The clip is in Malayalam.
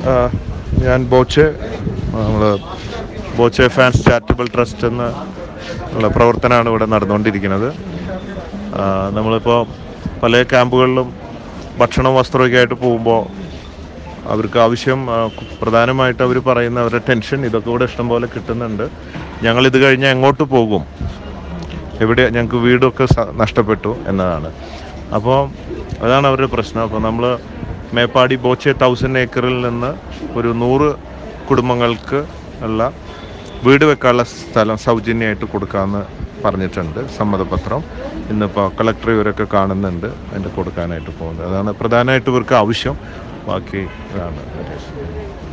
ആ, ഞാൻ ബോച്ചെ നമ്മൾ ബോച്ചെ ഫാൻസ് ചാരിറ്റബിൾ ട്രസ്റ്റ് എന്ന ഉള്ള പ്രവർത്തനമാണ് ഇവിടെ നടന്നുകൊണ്ടിരിക്കുന്നത് ആ, നമ്മളിപ്പോൾ പല ക്യാമ്പുകളിലും ഭക്ഷണം വസ്ത്രമൊക്കെ ആയിട്ട് പോകുമ്പോൾ അവർക്ക് ആവശ്യം ആ, കു- പ്രധാനമായിട്ട് അവർ പറയുന്ന അവരുടെ ടെൻഷൻ ഇതൊക്കെ കൂടെ ഇഷ്ടംപോലെ കിട്ടുന്നുണ്ട് ഞങ്ങൾ ഇത് കഴിഞ്ഞ് എങ്ങോട്ട് പോകും എവിടെ ഞങ്ങൾക്ക് വീടൊക്കെ സ- നഷ്ടപ്പെട്ടു എന്നതാണ് അപ്പോൾ അതാണ് അവരുടെ പ്രശ്നം അപ്പോൾ നമ്മൾ മേപ്പാടി ബോച്ചെ തൗസൻഡ് ഏക്കറിൽ നിന്ന് ഒരു നൂറ് കുടുംബങ്ങൾക്ക് ഉള്ള വീട് വെക്കാനുള്ള സ്ഥലം സൗജന്യമായിട്ട് കൊടുക്കാമെന്ന് പറഞ്ഞിട്ടുണ്ട് സമ്മതപത്രം ഇന്നിപ്പോൾ കളക്ടർ ഇവരൊക്കെ കാണുന്നുണ്ട് അതിൻ്റെ കൊടുക്കാനായിട്ട് പോകുന്നത് അതാണ് പ്രധാനമായിട്ട് ഇവർക്ക് ആവശ്യം ബാക്കി ഇതാണ്